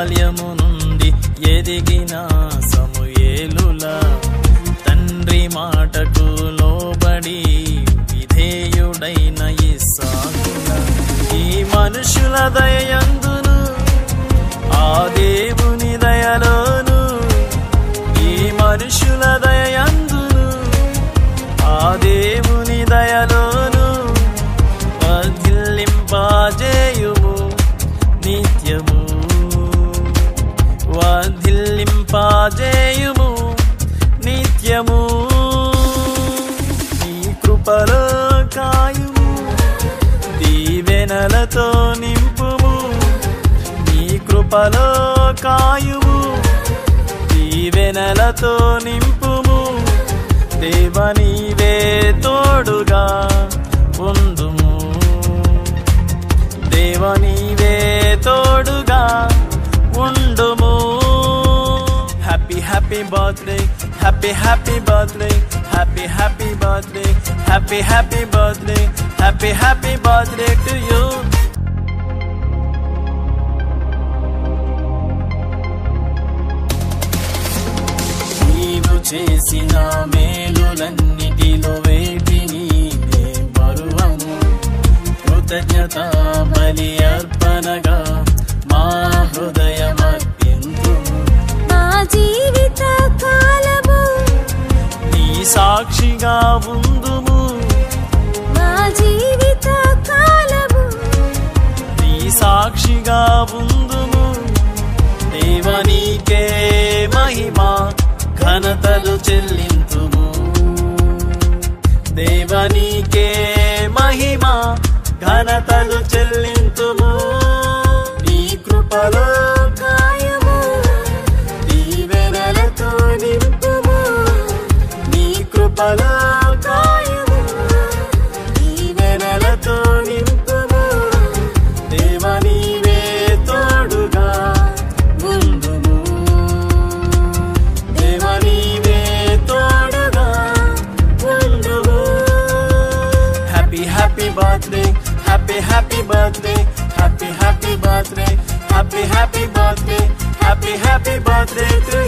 బాల్యము నుండి ఎదిగిన సమూయేలులా తండ్రి మాటకు లోబడి విధేయుడైన ఇస్సాకులా ఈ మనుషుల దయందును ఆ దేవుని దయలోను ఈ మనుషుల దయందును ఆ దేవుని దయలోను వర్ధిల్లింపజేయుము నిత్యము వర్ధిల్లింపజేయుము నిత్యము నీ కృపలో కాయుము దీవెనలతో నింపుము నీ కృపలో కాయుము దీవెనలతో నింపుము దేవ నీవే తోడుగా ఉందుము దేవ నీవే తోడుగా ఉండుము happy happy birthday happy happy birthday happy happy birthday happy happy birthday happy happy birthday to you నీవు చేసిన మేలులన్నిటిలో వేటిని నే మరువము కృతజ్ఞత బలి అర్పణగా మా హృదయమర్పింతుము మా జీవిత కాలము నీ సాక్షిగా ఉందుము మా జీవిత కాలము నీ సాక్షిగా ఉందుము దేవనీకే మహిమ ఘనతలు చెల్లింతుము దేవనీకే మహిమ ఘనతలు చెల్లింతుము నీ కృపలో కాయము దీవెనలతో నింపుము నీ కృపలో కాయము దీవెనలతో నింపుము దేవ నీవే తోడుగా ఉందుము దేవ నీవే తోడుగా ఉందుము happy happy birthday happy happy birthday happy happy birthday happy happy birthday happy happy birthday to